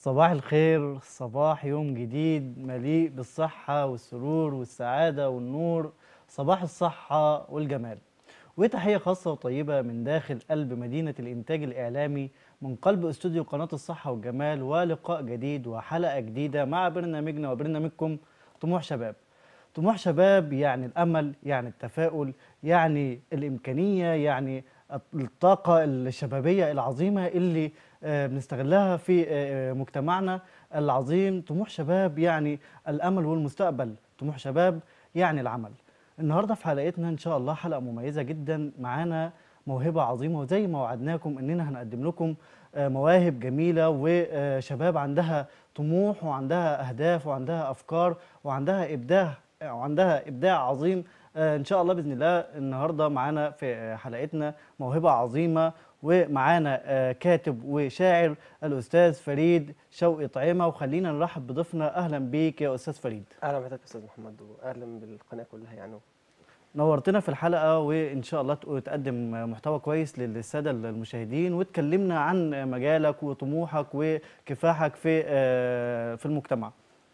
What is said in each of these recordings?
صباح الخير صباح يوم جديد مليء بالصحة والسرور والسعادة والنور صباح الصحة والجمال وتحية خاصة وطيبة من داخل قلب مدينة الإنتاج الإعلامي من قلب استوديو قناة الصحة والجمال ولقاء جديد وحلقة جديدة مع برنامجنا وبرنامجكم طموح شباب طموح شباب يعني الأمل يعني التفاؤل يعني الإمكانية يعني الطاقة الشبابية العظيمة اللي آه، بنستغلها في آه، مجتمعنا العظيم طموح شباب يعني الأمل والمستقبل طموح شباب يعني العمل النهاردة في حلقتنا إن شاء الله حلقة مميزة جدا معانا موهبة عظيمة وزي ما وعدناكم إننا هنقدم لكم آه، مواهب جميلة وشباب عندها طموح وعندها أهداف وعندها أفكار وعندها إبداع وعندها إبداع عظيم آه، ان شاء الله باذن الله النهارده معانا في آه، حلقتنا موهبه عظيمه ومعانا آه، كاتب وشاعر الاستاذ فريد شوقي طعيمه وخلينا نرحب بضيفنا اهلا بيك يا استاذ فريد اهلا بحضرتك يا استاذ محمد واهلا بالقناه كلها يعني نورتنا في الحلقه وان شاء الله تق- تقدم محتوى كويس للساده المشاهدين وتكلمنا عن مجالك وطموحك وكفاحك في آه، في المجتمع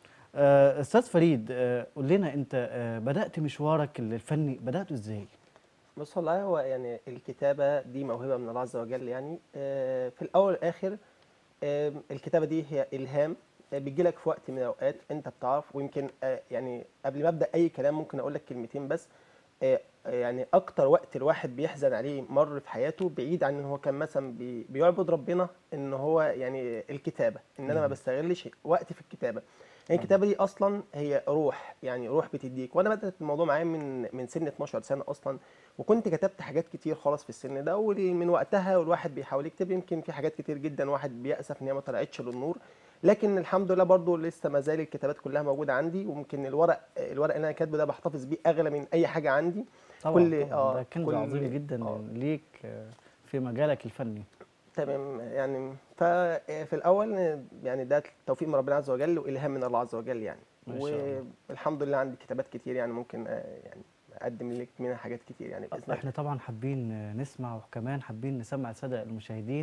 آه، استاذ فريد آه، قول لنا انت آه، بدات مشوارك الفني بداته ازاي بص والله هو يعني الكتابه دي موهبه من الله عز وجل يعني آه، في الاول والاخر آه، الكتابه دي هي الهام آه، بيجي لك في وقت من الاوقات انت بتعرف ويمكن آه، يعني قبل ما ابدا اي كلام ممكن اقول لك كلمتين بس آه، يعني اكتر وقت الواحد بيحزن عليه مر في حياته بعيد عن ان هو كان مثلا بي- بيعبد ربنا ان هو يعني الكتابه ان انا ما مم. بستغلش وقتي في الكتابه يعني الكتابه دي اصلا هي روح يعني روح بتديك وانا بدات الموضوع معايا من من سن 12 سنه اصلا وكنت كتبت حاجات كتير خالص في السن ده ومن وقتها والواحد بيحاول يكتب يمكن في حاجات كتير جدا واحد بيأسف ان هي ما طلعتش للنور لكن الحمد لله برضو لسه ما زال الكتابات كلها موجوده عندي وممكن الورق الورق اللي انا كاتبه ده بحتفظ بيه اغلى من اي حاجه عندي طبعا كل- طبعا آه، ده كنز كل- عظيم جدا آه. ليك آه، في مجالك الفني تمام يعني ففي الاول يعني ده توفيق من ربنا عز وجل والهام من الله عز وجل يعني ما شاء الله. والحمد لله عندي كتابات كتير يعني ممكن آه، يعني اقدم لك منها حاجات كتير يعني باذن الله احنا طبعا حابين آه، نسمع وكمان حابين نسمع الساده المشاهدين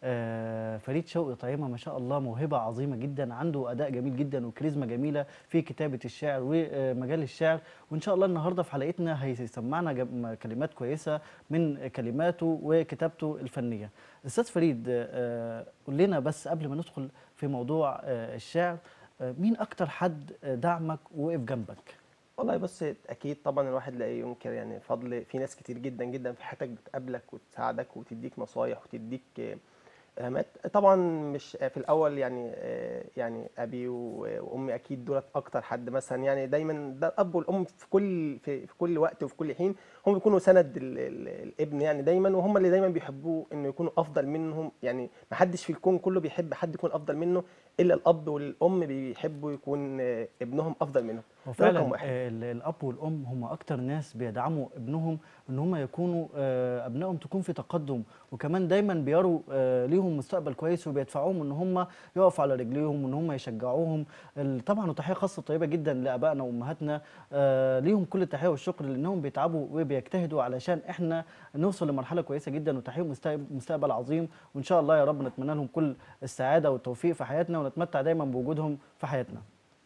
آه، فريد شوقي طعيمه ما شاء الله موهبه عظيمه جدا عنده اداء جميل جدا وكاريزما جميله في كتابه الشعر ومجال الشعر وان شاء الله النهارده في حلقتنا هيسمعنا جم- كلمات كويسه من كلماته وكتابته الفنيه استاذ فريد آه، قول لنا بس قبل ما ندخل في موضوع آه، الشعر آه، مين اكتر حد آه، دعمك ووقف جنبك والله بص اكيد طبعا الواحد لا ينكر يعني فضل في ناس كتير جدا جدا في حياتك بتقابلك وتساعدك وتديك نصايح وتديك آه، اهمات طبعا مش في الاول يعني آه، يعني ابي و- وامي اكيد دولت اكتر حد مثلا يعني دايما ده الاب والام في كل في, في كل وقت وفي كل حين هم بيكونوا سند ال- ال- الابن يعني دايما وهم اللي دايما بيحبوه انه يكونوا افضل منهم يعني ما حدش في الكون كله بيحب حد يكون افضل منه الا الاب والام بيحبوا يكون آه، ابنهم افضل منهم هو ده رقم فعلا واحد. آه، ال- الاب والام هم اكتر ناس بيدعموا ابنهم ان هم يكونوا آه، ابنائهم تكون في تقدم وكمان دايما بيروا آه، ليهم مستقبل كويس وبيدفعوهم ان هم يقفوا على رجليهم وان هم يشجعوهم ال- طبعا وتحيه خاصه طيبه جدا لابائنا وامهاتنا آه، ليهم كل التحيه والشكر لانهم بيتعبوا وبيجتهدوا علشان احنا نوصل لمرحله كويسه جدا وتحقيق مستقبل- مستقبل عظيم وان شاء الله يا رب نتمنى لهم كل السعاده والتوفيق في حياتنا ونتمتع دايما بوجودهم في حياتنا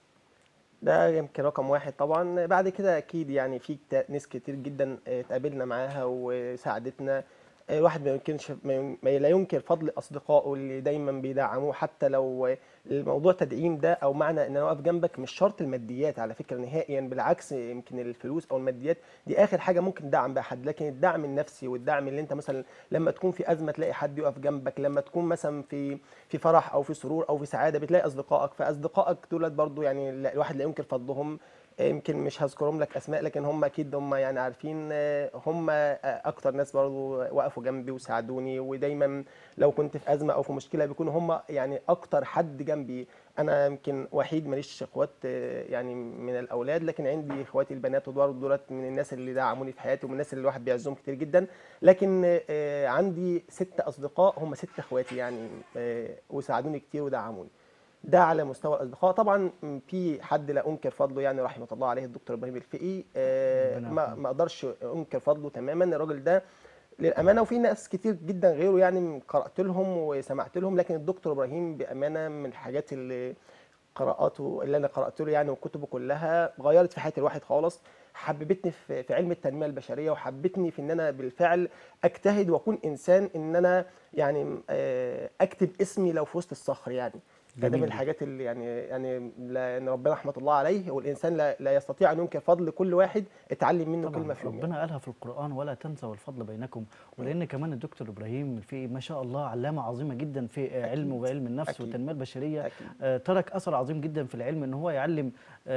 ده يمكن رقم واحد طبعا بعد كده اكيد يعني في كتا- ناس كتير جدا آه، اتقابلنا معاها وساعدتنا آه، الواحد ما يمكنش ما ين- ما لا ينكر فضل اصدقائه اللي دايما بيدعموه حتى لو آه، الموضوع تدعيم ده او معنى ان انا واقف جنبك مش شرط الماديات على فكره نهائيا بالعكس يمكن الفلوس او الماديات دي اخر حاجه ممكن تدعم بها حد لكن الدعم النفسي والدعم اللي انت مثلا لما تكون في ازمه تلاقي حد يقف جنبك لما تكون مثلا في في فرح او في سرور او في سعاده بتلاقي اصدقائك فاصدقائك دولت برضو يعني لا- الواحد لا ينكر فضلهم آه، يمكن مش هذكرهم لك اسماء لكن هم اكيد هم يعني عارفين آه، هم آه، اكتر ناس برضو وقفوا جنبي وساعدوني ودايما لو كنت في ازمه او في مشكله بيكونوا هم يعني اكتر حد جنبي انا يمكن وحيد ماليش اخوات آه، يعني من الاولاد لكن عندي اخواتي البنات ودول دولت من الناس اللي دعموني في حياتي ومن الناس اللي الواحد بيعزهم كتير جدا لكن آه، عندي ست اصدقاء هم ست اخواتي يعني آه، وساعدوني كتير ودعموني ده على مستوى الاصدقاء طبعا في حد لا انكر فضله يعني رحمه الله عليه الدكتور ابراهيم الفقي آه، ربنا ما يرحمه. ما اقدرش انكر فضله تماما الراجل ده للامانه وفي ناس كتير جدا غيره يعني قرات لهم وسمعت لهم لكن الدكتور ابراهيم بامانه من الحاجات اللي قراءاته اللي انا قرات له يعني وكتبه كلها غيرت في حياه الواحد خالص حببتني في في علم التنميه البشريه وحبتني في ان انا بالفعل اجتهد واكون انسان ان انا يعني آه، اكتب اسمي لو في وسط الصخر يعني فده جميل من جدا. الحاجات اللي يعني يعني لا- ان ربنا رحمه الله عليه والانسان لا, لا يستطيع ان ينكر فضل كل واحد اتعلم منه طبعا كلمه في يوم يعني. ربنا قالها في القرآن ولا تنسوا الفضل بينكم ولأن كمان الدكتور إبراهيم في ما شاء الله علامة عظيمة جدا في علمه وعلم النفس أكيد. والتنمية البشرية أكيد. آه، ترك أثر عظيم جدا في العلم إن هو يعلم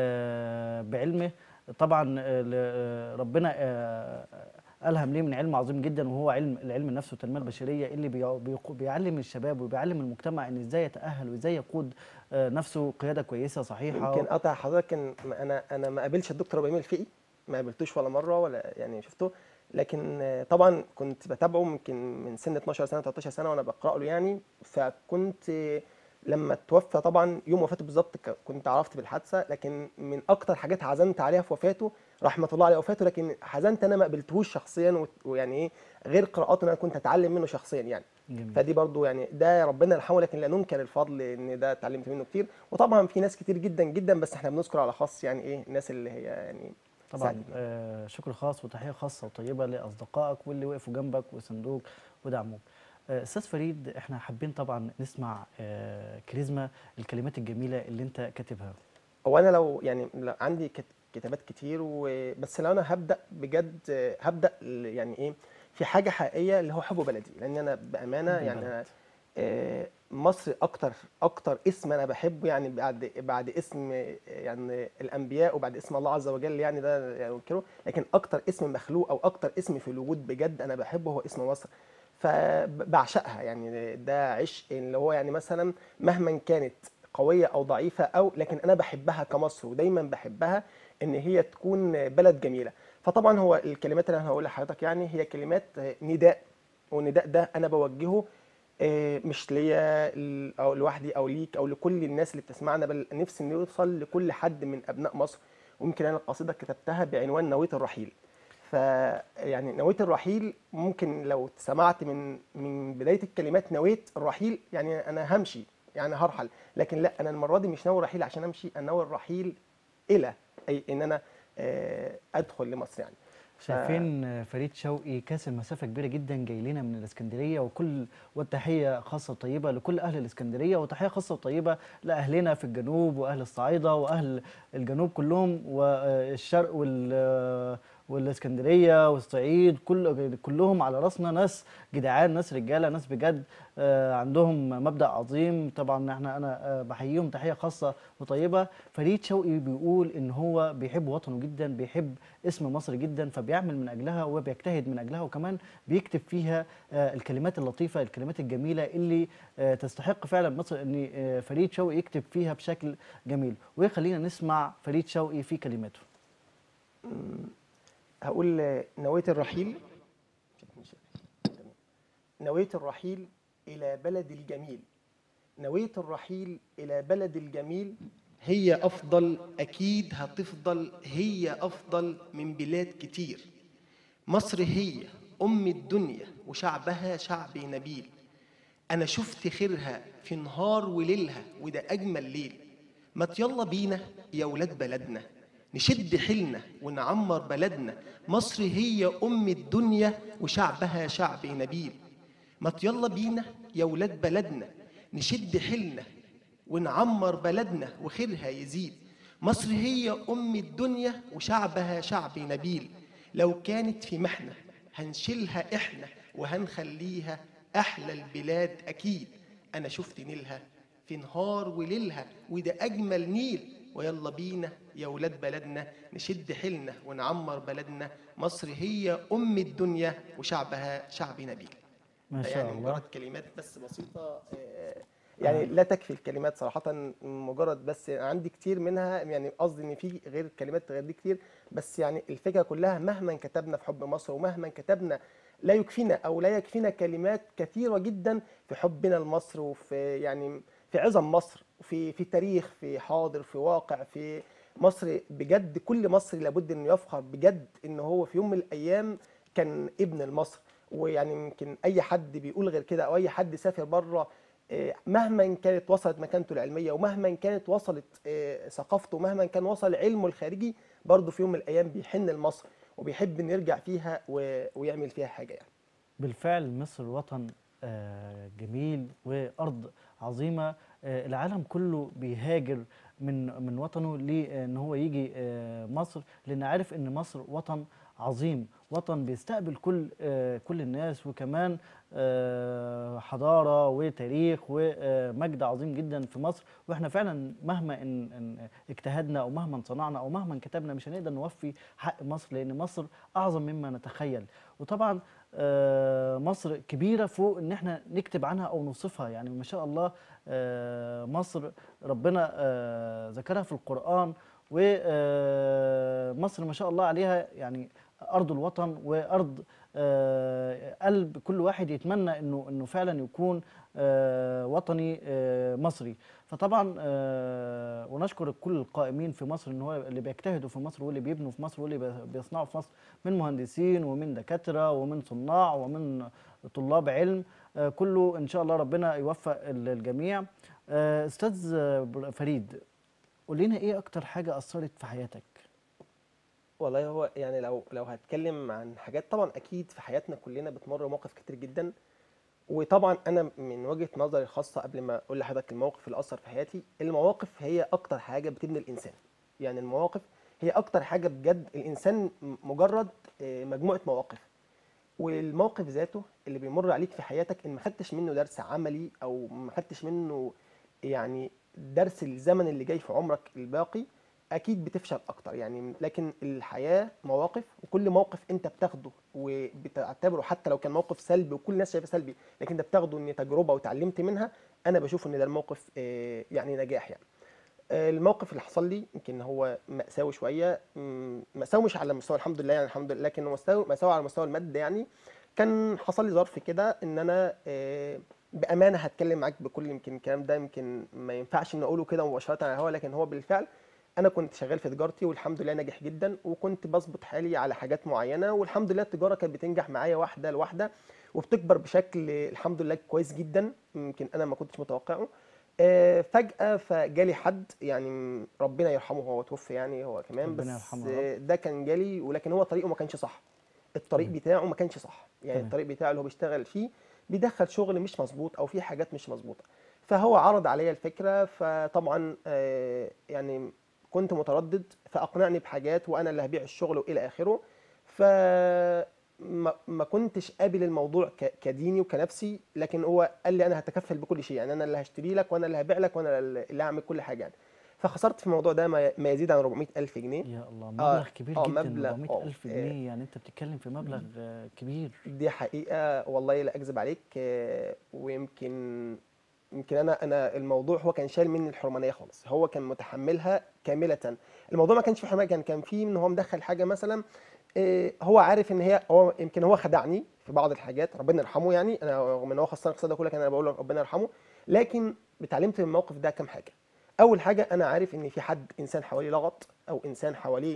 آه، بعلمه طبعا آه، ل- آه، ربنا آه، ألهم ليه من علم عظيم جدا وهو علم العلم النفس والتنمية البشرية اللي بيع- بيق- بيعلم الشباب وبيعلم المجتمع إن إزاي يتأهل وإزاي يقود آه، نفسه قيادة كويسة صحيحة يمكن قطع حضرتك إن انا انا ما قابلتش الدكتور ابراهيم الفقي ما قابلتوش ولا مره ولا يعني شفته لكن آه، طبعا كنت بتابعه يمكن من سن 12 سنه 13 سنه وانا بقرا له يعني فكنت آه، لما توفى طبعا يوم وفاته بالظبط ك- كنت عرفت بالحادثه لكن من اكتر حاجات حزنت عليها في وفاته رحمه الله عليه وفاته لكن حزنت انا ما قابلتهوش شخصيا وت- ويعني ايه غير قراءاته انا كنت اتعلم منه شخصيا يعني جميل. فدي برضو يعني ده ربنا يرحمه لكن لا ننكر الفضل ان ده اتعلمت منه كتير وطبعا في ناس كتير جدا جدا بس احنا بنذكر على خاص يعني ايه الناس اللي هي يعني طبعا ساعدتنا. آه شكر خاص وتحيه خاصه وطيبه لاصدقائك واللي وقفوا جنبك وصندوق ودعموك آه، استاذ فريد احنا حابين طبعا نسمع آه كاريزما الكلمات الجميله اللي انت كاتبها هو انا لو يعني لو عندي كت- كتابات كتير و... بس لو انا هبدا بجد آه، هبدا ل- يعني ايه في حاجه حقيقيه اللي هو حب بلدي لان انا بامانه حب يعني البلد. أنا آه، مصر اكتر اكتر اسم انا بحبه يعني بعد بعد اسم آه، يعني الانبياء وبعد اسم الله عز وجل يعني ده يعني أنكره لكن اكتر اسم مخلوق او اكتر اسم في الوجود بجد انا بحبه هو اسم مصر فبعشقها يعني ده عشق اللي هو يعني مثلا مهما كانت قويه او ضعيفه او لكن انا بحبها كمصر ودايما بحبها ان هي تكون بلد جميله فطبعا هو الكلمات اللي انا هقولها لحضرتك يعني هي كلمات آه، نداء والنداء ده انا بوجهه آه، مش ليا ل- او لوحدي او ليك او لكل الناس اللي بتسمعنا بل نفسي انه يوصل لكل حد من ابناء مصر ويمكن انا القصيده كتبتها بعنوان نوية الرحيل ف يعني نويت الرحيل ممكن لو سمعت من من بدايه الكلمات نويت الرحيل يعني انا همشي يعني هرحل لكن لا انا المره دي مش ناوي الرحيل عشان امشي انا ناوي الرحيل الى اي ان انا آه، ادخل لمصر يعني شايفين آه، فريد شوقي كاسر مسافه كبيره جدا جاي لنا من الاسكندريه وكل والتحيه خاصه وطيبه لكل اهل الاسكندريه وتحيه خاصه وطيبه لاهلنا في الجنوب واهل الصعيده واهل الجنوب كلهم والشرق وال آه، والاسكندريه والصعيد كل كلهم على راسنا ناس جدعان ناس رجاله ناس بجد آه، عندهم مبدأ عظيم طبعا احنا انا آه، بحييهم تحيه خاصه وطيبه فريد شوقي بيقول ان هو بيحب وطنه جدا بيحب اسم مصر جدا فبيعمل من اجلها وبيجتهد من اجلها وكمان بيكتب فيها آه، الكلمات اللطيفه الكلمات الجميله اللي آه، تستحق فعلا مصر ان آه، فريد شوقي يكتب فيها بشكل جميل وخلينا نسمع فريد شوقي في كلماته هقول آه، نويت الرحيل نويت الرحيل إلى بلد الجميل نويت الرحيل إلى بلد الجميل هي أفضل أكيد هتفضل هي أفضل من بلاد كتير مصر هي أم الدنيا وشعبها شعب نبيل أنا شفت خيرها في نهار وليلها وده أجمل ليل ما يلا بينا يا ولاد بلدنا نشد حيلنا ونعمر بلدنا مصر هي أم الدنيا وشعبها شعب نبيل ما يلا بينا يا ولاد بلدنا نشد حيلنا ونعمر بلدنا وخيرها يزيد مصر هي أم الدنيا وشعبها شعب نبيل لو كانت في محنة هنشيلها إحنا وهنخليها أحلى البلاد أكيد أنا شفت نيلها في نهار وليلها وده أجمل نيل ويلا بينا يا ولاد بلدنا نشد حيلنا ونعمر بلدنا مصر هي أم الدنيا وشعبها شعب نبيل ما شاء يعني الله مجرد كلمات بس بسيطة آه، يعني لا تكفي الكلمات صراحة مجرد بس عندي كتير منها يعني قصدي ان في غير الكلمات غير دي كتير بس يعني الفكرة كلها مهما كتبنا في حب مصر ومهما كتبنا لا يكفينا او لا يكفينا كلمات كثيرة جدا في حبنا لمصر وفي يعني في عظم مصر وفي في تاريخ في حاضر في واقع في مصر بجد كل مصري لابد انه يفخر بجد ان هو في يوم من الايام كان ابن لمصر ويعني يمكن اي حد بيقول غير كده او اي حد سافر بره آه، مهما كانت وصلت مكانته العلميه ومهما كانت وصلت آه، ثقافته ومهما كان وصل علمه الخارجي برضه في يوم من الايام بيحن لمصر وبيحب انه يرجع فيها و- ويعمل فيها حاجه يعني بالفعل مصر وطن آه، جميل وارض عظيمه آه، العالم كله بيهاجر من من وطنه لان هو يجي آه، مصر لان عارف ان مصر وطن عظيم وطن بيستقبل كل آه، كل الناس وكمان آه، حضاره وتاريخ ومجد عظيم جدا في مصر واحنا فعلا مهما ان إن اجتهدنا او مهما صنعنا او مهما كتبنا مش هنقدر نوفي حق مصر لان مصر اعظم مما نتخيل وطبعا آه، مصر كبيره فوق ان احنا نكتب عنها او نوصفها يعني ما شاء الله آه، مصر ربنا آه، ذكرها في القران ومصر ما شاء الله عليها يعني ارض الوطن وارض آه، قلب كل واحد يتمنى انه انه فعلا يكون آه، وطني آه، مصري فطبعا آه، ونشكر كل القائمين في مصر ان هو اللي بيجتهدوا في مصر واللي بيبنوا في مصر واللي بي- بيصنعوا في مصر من مهندسين ومن دكاتره ومن صناع ومن طلاب علم آه، كله ان شاء الله ربنا يوفق ال- الجميع آه، استاذ آه، فريد قول لنا ايه اكتر حاجه اثرت في حياتك والله هو يعني لو لو هتكلم عن حاجات طبعا اكيد في حياتنا كلنا بتمر مواقف كتير جدا وطبعا انا من وجهة نظري الخاصة قبل ما اقول لحضرتك الموقف اللي اثر في حياتي المواقف هي اكتر حاجة بتبني الانسان يعني المواقف هي اكتر حاجة بجد الانسان م- مجرد آه، مجموعة مواقف والموقف ذاته اللي بيمر عليك في حياتك ان ما خدتش منه درس عملي او ما خدتش منه يعني درس الزمن اللي جاي في عمرك الباقي اكيد بتفشل اكتر يعني لكن الحياه مواقف وكل موقف انت بتاخده وبتعتبره حتى لو كان موقف سلبي وكل الناس شايفه سلبي لكن ده بتاخده ان تجربه وتعلمت منها انا بشوف ان ده الموقف آه، يعني نجاح يعني آه، الموقف اللي حصل لي يمكن هو مأساوي شويه مم، مأساوي مش على مستوى الحمد لله يعني الحمد لله لكن هو مأساوي مأساوي على مستوى المادة يعني كان حصل لي ظرف كده ان انا آه، بامانه هتكلم معاك بكل يمكن الكلام ده يمكن ما ينفعش ان اقوله كده مباشره على الهواء لكن هو بالفعل انا كنت شغال في تجارتي والحمد لله ناجح جدا وكنت بظبط حالي على حاجات معينه والحمد لله التجاره كانت بتنجح معايا واحده لواحده وبتكبر بشكل الحمد لله كويس جدا يمكن انا ما كنتش متوقعه آه، فجأة فجالي حد يعني ربنا يرحمه هو توفي يعني هو كمان ربنا بس يرحمه يا رب. آه، ده كان جالي ولكن هو طريقه ما كانش صح الطريق تمام. بتاعه ما كانش صح يعني تمام. الطريق بتاعه اللي هو بيشتغل فيه بيدخل شغل مش مظبوط او في حاجات مش مظبوطه فهو عرض عليا الفكره فطبعا آه، يعني كنت متردد فاقنعني بحاجات وانا اللي هبيع الشغل والى اخره ف ما ما كنتش قابل الموضوع ك- كديني وكنفسي لكن هو قال لي انا هتكفل بكل شيء يعني انا اللي هشتري لك وانا اللي هبيع لك وانا اللي هعمل كل حاجه يعني فخسرت في الموضوع ده ما ما يزيد عن 400 الف جنيه يا الله آه، مبلغ كبير آه، جدا مبلغ، 400 آه، ألف آه. جنيه يعني أنت بتتكلم في مبلغ آه، كبير دي حقيقة والله لا أكذب عليك آه، ويمكن يمكن أنا أنا الموضوع هو كان شايل مني الحرمانية خالص هو كان متحملها كاملة الموضوع ما كانش في حرمانية كان كان في إن هو مدخل حاجة مثلا آه، هو عارف إن هي هو يمكن هو خدعني في بعض الحاجات ربنا يرحمه يعني أنا رغم إن هو خسران القصة ده كله لكن أنا بقول لك ربنا يرحمه لكن اتعلمت من الموقف ده كام حاجة أول حاجة أنا عارف إن في حد إنسان حواليه لغط أو إنسان حواليه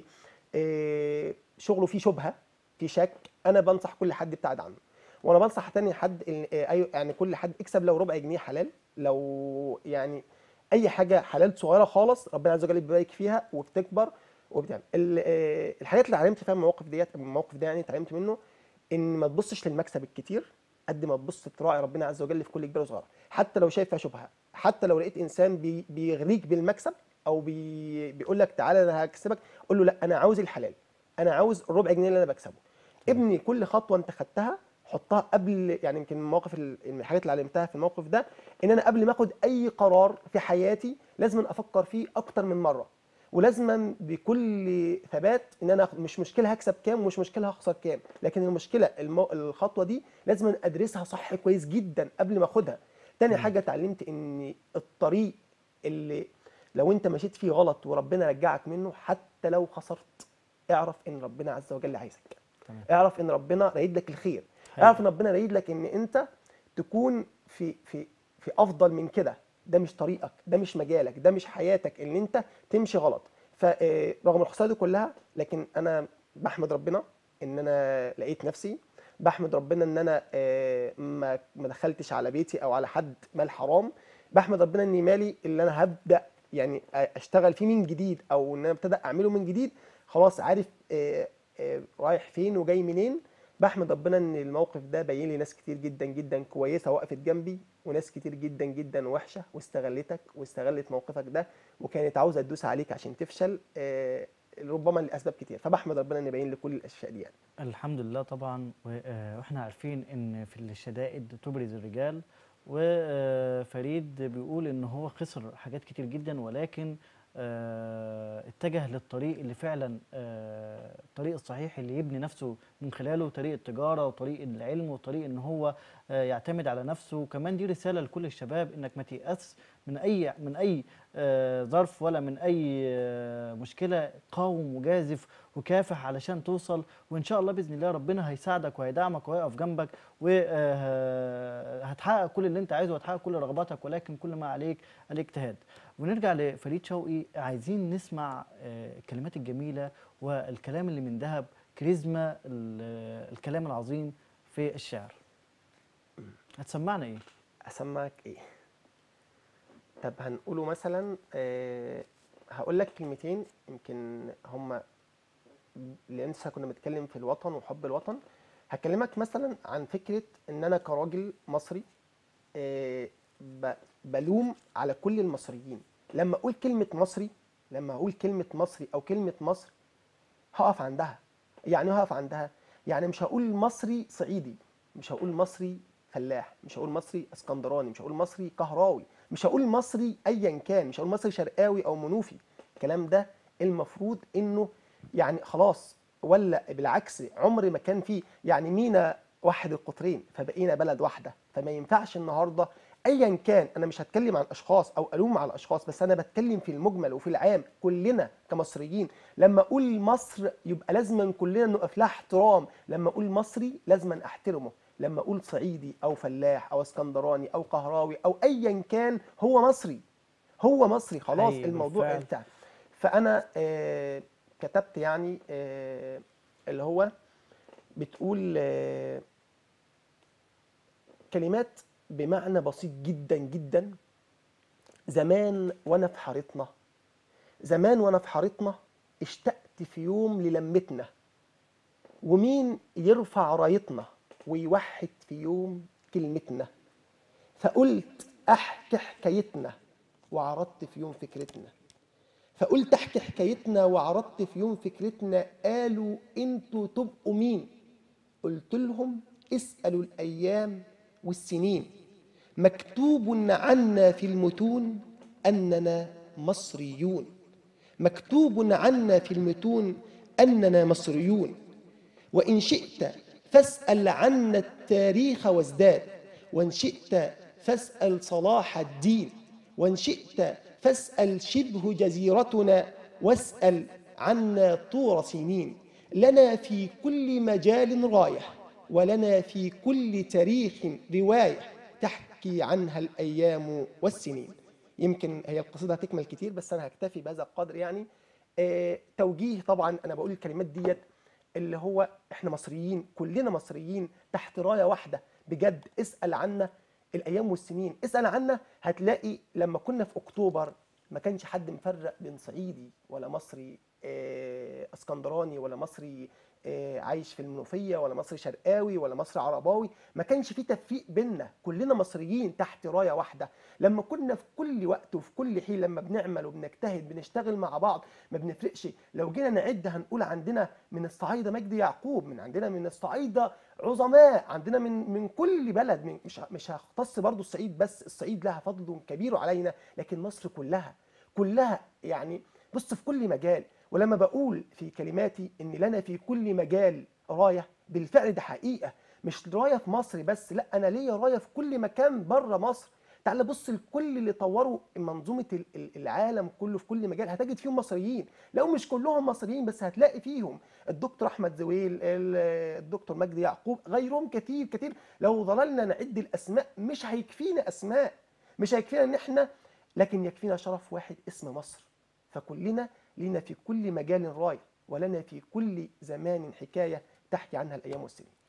آه، شغله فيه شبهة في شك أنا بنصح كل حد يبتعد عنه وانا بنصح تاني حد إن- آه، ايوه يعني كل حد اكسب لو ربع جنيه حلال لو يعني اي حاجه حلال صغيره خالص ربنا عز وجل بيبارك فيها وبتكبر وبتعمل ال- آه، الحاجات اللي اتعلمت فيها من المواقف ديت من الموقف ده يعني اتعلمت منه ان ما تبصش للمكسب الكتير قد ما تبص تراعي ربنا عز وجل في كل كبيره وصغيره حتى لو شايف فيها شبهه حتى لو لقيت انسان بي بيغريك بالمكسب او بي بيقول لك تعالى انا هكسبك قول له لا انا عاوز الحلال انا عاوز الربع جنيه اللي انا بكسبه ابني كل خطوه انت خدتها حطها قبل يعني يمكن من المواقف ال- من الحاجات اللي علمتها في الموقف ده ان انا قبل ما اخد اي قرار في حياتي لازم افكر فيه اكتر من مره ولازما بكل ثبات ان انا أخد- مش مشكله هكسب كام ومش مشكله هخسر كام لكن المشكله المو... الخطوه دي لازم ادرسها صح كويس جدا قبل ما اخدها تاني مم. حاجه اتعلمت ان الطريق اللي لو انت مشيت فيه غلط وربنا رجعك منه حتى لو خسرت اعرف ان ربنا عز وجل عايزك تمام اعرف ان ربنا رايد لك الخير حلو. اعرف ان ربنا رايد لك ان انت تكون في في في افضل من كده ده مش طريقك ده مش مجالك ده مش حياتك ان انت تمشي غلط فرغم الخساره دي كلها لكن انا بحمد ربنا ان انا لقيت نفسي بحمد ربنا ان انا آه، ما ما دخلتش على بيتي او على حد مال حرام بحمد ربنا ان مالي اللي انا هبدا يعني اشتغل فيه من جديد او ان انا ابتدى اعمله من جديد خلاص عارف آه، آه، رايح فين وجاي منين بحمد ربنا ان الموقف ده بين لي ناس كتير جدا جدا كويسه وقفت جنبي وناس كتير جدا جدا وحشه واستغلتك واستغلت موقفك ده وكانت عاوزه تدوس عليك عشان تفشل آه، ربما لاسباب كتير فبحمد ربنا ان يبين لي كل الاشياء دي يعني. الحمد لله طبعا و- آه، واحنا عارفين ان في الشدائد تبرز الرجال وفريد بيقول ان هو خسر حاجات كتير جدا ولكن آه، اتجه للطريق اللي فعلا آه، الطريق الصحيح اللي يبني نفسه من خلاله طريق التجارة وطريق العلم وطريق ان هو آه، يعتمد على نفسه وكمان دي رسالة لكل الشباب انك ما تيأس من اي من اي آه، ظرف ولا من اي آه، مشكلة قاوم وجازف وكافح علشان توصل وان شاء الله باذن الله ربنا هيساعدك وهيدعمك وهيقف جنبك وهتحقق كل اللي انت عايزه وهتحقق كل رغباتك ولكن كل ما عليك الاجتهاد ونرجع لفريد شوقي عايزين نسمع آه، الكلمات الجميله والكلام اللي من ذهب كاريزما ال- الكلام العظيم في الشعر هتسمعنا ايه اسمعك ايه طب هنقوله مثلا آه هقول لك كلمتين يمكن هما لان لسه كنا بنتكلم في الوطن وحب الوطن هكلمك مثلا عن فكره ان انا كراجل مصري آه ب- بلوم على كل المصريين لما اقول كلمه مصري لما اقول كلمه مصري او كلمه مصر هقف عندها يعني إيه هقف عندها يعني مش هقول مصري صعيدي مش هقول مصري فلاح مش هقول مصري اسكندراني مش هقول مصري كهراوي مش هقول مصري ايا كان مش هقول مصري شرقاوي او منوفي الكلام ده المفروض انه يعني خلاص ولا بالعكس عمر ما كان فيه يعني مينا وحد القطرين فبقينا بلد واحده فما ينفعش النهارده ايا كان انا مش هتكلم عن اشخاص او الوم على اشخاص بس انا بتكلم في المجمل وفي العام كلنا كمصريين لما اقول مصر يبقى لازما كلنا نقف لها احترام لما اقول مصري لازما احترمه لما اقول صعيدي او فلاح او اسكندراني او قهراوي او ايا كان هو مصري هو مصري خلاص حقيقي الموضوع بالفعل. انتهى فانا آه كتبت يعني آه اللي هو بتقول آه كلمات بمعنى بسيط جدا جدا زمان وانا في حارتنا زمان وانا في حارتنا اشتقت في يوم للمتنا ومين يرفع رايتنا ويوحد في يوم كلمتنا فقلت احكي حكايتنا وعرضت في يوم فكرتنا فقلت احكي حكايتنا وعرضت في يوم فكرتنا قالوا انتوا تبقوا مين قلت لهم اسألوا الأيام والسنين مكتوب عنا في المتون أننا مصريون مكتوب عنا في المتون أننا مصريون وإن شئت فاسأل عنا التاريخ وازداد وإن شئت فاسأل صلاح الدين وإن شئت فاسأل شبه جزيرتنا واسأل عنا طور سنين لنا في كل مجال راية ولنا في كل تاريخ رواية تحكي عنها الأيام والسنين يمكن هي القصيدة هتكمل كتير بس أنا هكتفي بهذا القدر يعني آه توجيه طبعا أنا بقول الكلمات ديت اللي هو احنا مصريين كلنا مصريين تحت رايه واحده بجد اسال عنا الايام والسنين اسال عنا هتلاقي لما كنا في اكتوبر ما كانش حد مفرق بين صعيدي ولا مصري آه، اسكندراني ولا مصري آه، عايش في المنوفيه ولا مصري شرقاوي ولا مصري عرباوي ما كانش في تفريق بيننا كلنا مصريين تحت رايه واحده لما كنا في كل وقت وفي كل حين لما بنعمل وبنجتهد بنشتغل مع بعض ما بنفرقش لو جينا نعد هنقول عندنا من الصعايده مجدي يعقوب من عندنا من الصعايده عظماء عندنا من من كل بلد من مش مش هختص برضو الصعيد بس الصعيد لها فضل كبير علينا لكن مصر كلها كلها يعني بص في كل مجال ولما بقول في كلماتي ان لنا في كل مجال رايه بالفعل ده حقيقه مش رايه في مصر بس لا انا ليا رايه في كل مكان بره مصر تعال بص لكل اللي طوروا منظومه ال- ال- العالم كله في كل مجال هتجد فيهم مصريين لو مش كلهم مصريين بس هتلاقي فيهم الدكتور احمد زويل ال- الدكتور مجدي يعقوب غيرهم كتير كتير لو ظللنا نعد الاسماء مش هيكفينا اسماء مش هيكفينا ان احنا لكن يكفينا شرف واحد اسم مصر فكلنا لنا في كل مجال رايه ولنا في كل زمان حكايه تحكي عنها الايام والسنين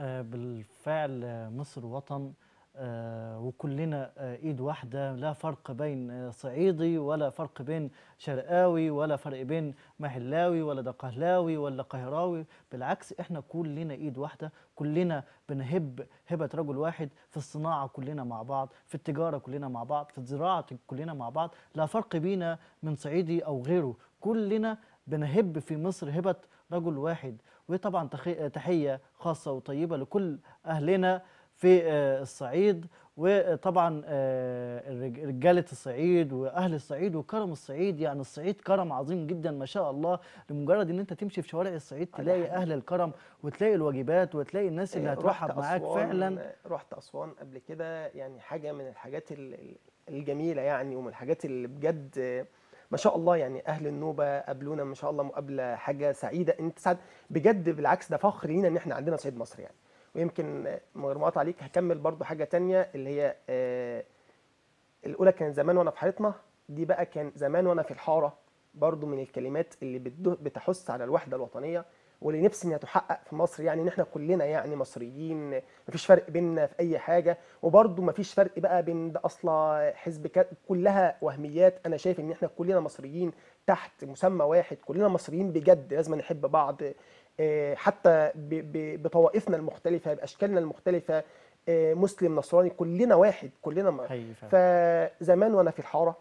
آه، بالفعل آه، مصر وطن آه، وكلنا آه، ايد واحده لا فرق بين آه، صعيدي ولا فرق بين شرقاوي ولا فرق بين محلاوي ولا دقهلاوي ولا قهراوي بالعكس احنا كلنا ايد واحده كلنا بنهب هبه رجل واحد في الصناعه كلنا مع بعض في التجاره كلنا مع بعض في الزراعه كلنا مع بعض لا فرق بينا من صعيدي او غيره كلنا بنهب في مصر هبه رجل واحد وطبعا تخي- تحيه خاصه وطيبه لكل اهلنا في آه، الصعيد وطبعا آه، الرج- رجاله الصعيد واهل الصعيد وكرم الصعيد يعني الصعيد كرم عظيم جدا ما شاء الله لمجرد ان انت تمشي في شوارع الصعيد ده تلاقي حقيقي. اهل الكرم وتلاقي الواجبات وتلاقي الناس اللي آه، هترحب رحت معاك أسوان- فعلا رحت اسوان قبل كده يعني حاجه من الحاجات ال- ال- الجميله يعني ومن الحاجات اللي بجد آه، ما شاء الله يعني اهل النوبه قابلونا ما شاء الله مقابله حاجه سعيده انت سعد بجد بالعكس ده فخر لينا ان احنا عندنا صعيد مصر يعني ويمكن آه، من غير مقاطعه عليك هكمل برضو حاجه تانية اللي هي آه، الاولى كانت زمان وانا في حارتنا دي بقى كان زمان وانا في الحاره برضو من الكلمات اللي بتدو- بتحث على الوحده الوطنيه واللي نفسي انها تحقق في مصر يعني ان احنا كلنا يعني مصريين مفيش فرق بيننا في اي حاجه وبرضو مفيش فرق بقى بين ده اصلا حزب ك... كلها وهميات انا شايف ان احنا كلنا مصريين تحت مسمى واحد كلنا مصريين بجد لازم نحب بعض آه، حتى ب... ب... بطوائفنا المختلفه باشكالنا المختلفه آه، مسلم نصراني كلنا واحد كلنا م... حقيقي فعلا. فزمان وانا في الحاره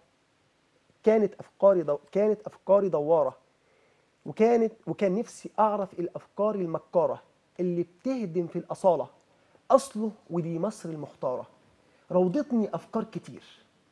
كانت افكاري دو... كانت افكاري دواره وكانت وكان نفسي اعرف الافكار المكاره اللي بتهدم في الاصاله اصله ودي مصر المختاره روضتني افكار كتير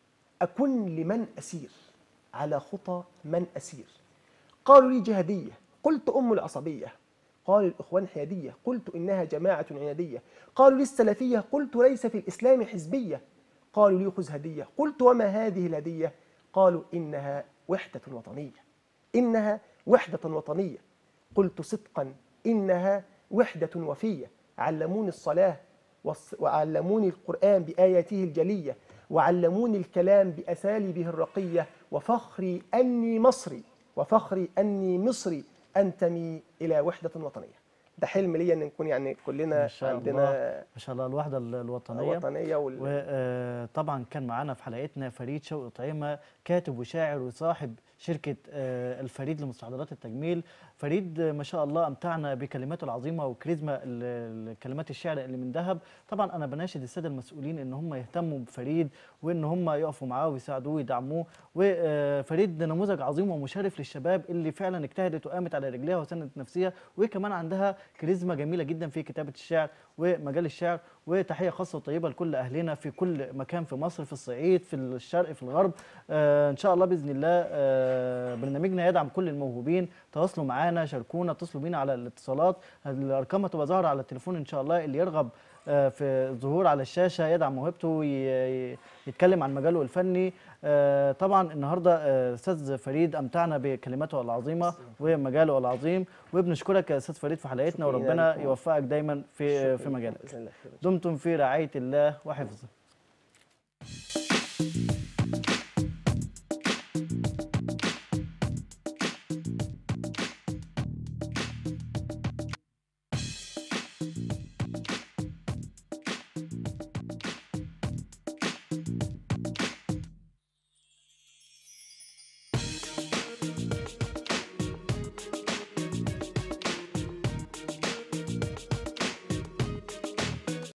اكن لمن اسير على خطى من اسير قالوا لي جهاديه قلت ام العصبيه قال الاخوان حياديه قلت انها جماعه عناديه قالوا لي السلفيه قلت ليس في الاسلام حزبيه قالوا لي خذ هديه قلت وما هذه الهديه قالوا انها وحده وطنيه انها وحده وطنيه قلت صدقا انها وحده وفيه علموني الصلاه والص- وعلموني القران باياته الجليه وعلموني الكلام باساليبه الرقيه وفخري اني مصري وفخري اني مصري انتمي الى وحده وطنيه ده حلم ليا ان نكون يعني ما كلنا شاء عندنا الله ما شاء الله الوحده ال- الوطنيه وطنيه وال... وطبعا كان معانا في حلقتنا فريد شوقي طعيمه كاتب وشاعر وصاحب شركه آه، الفريد لمستحضرات التجميل فريد آه، ما شاء الله امتعنا بكلماته العظيمه وكاريزما ال- ال- كلمات الشعر اللي من ذهب طبعا انا بناشد الساده المسؤولين ان هم يهتموا بفريد وان هم يقفوا معاه ويساعدوه ويدعموه وفريد نموذج عظيم ومشرف للشباب اللي فعلا اجتهدت وقامت على رجليها وسندت نفسها وكمان عندها كاريزما جميله جدا في كتابه الشعر ومجال الشعر وتحيه خاصه وطيبه لكل اهلنا في كل مكان في مصر في الصعيد في الشرق في الغرب آه ان شاء الله باذن الله آه برنامجنا يدعم كل الموهوبين تواصلوا معانا شاركونا اتصلوا بينا على الاتصالات الارقام هتبقى ظاهره على التليفون ان شاء الله اللي يرغب آه، في الظهور على الشاشه يدعم موهبته وي- يتكلم عن مجاله الفني آه، طبعا النهارده آه، استاذ فريد امتعنا بكلماته العظيمه ومجاله العظيم وبنشكرك يا استاذ فريد في حلقتنا شكراً وربنا لكم. يوفقك دايما في شكراً في مجالك بإذن الله خير. دمتم في رعايه الله وحفظه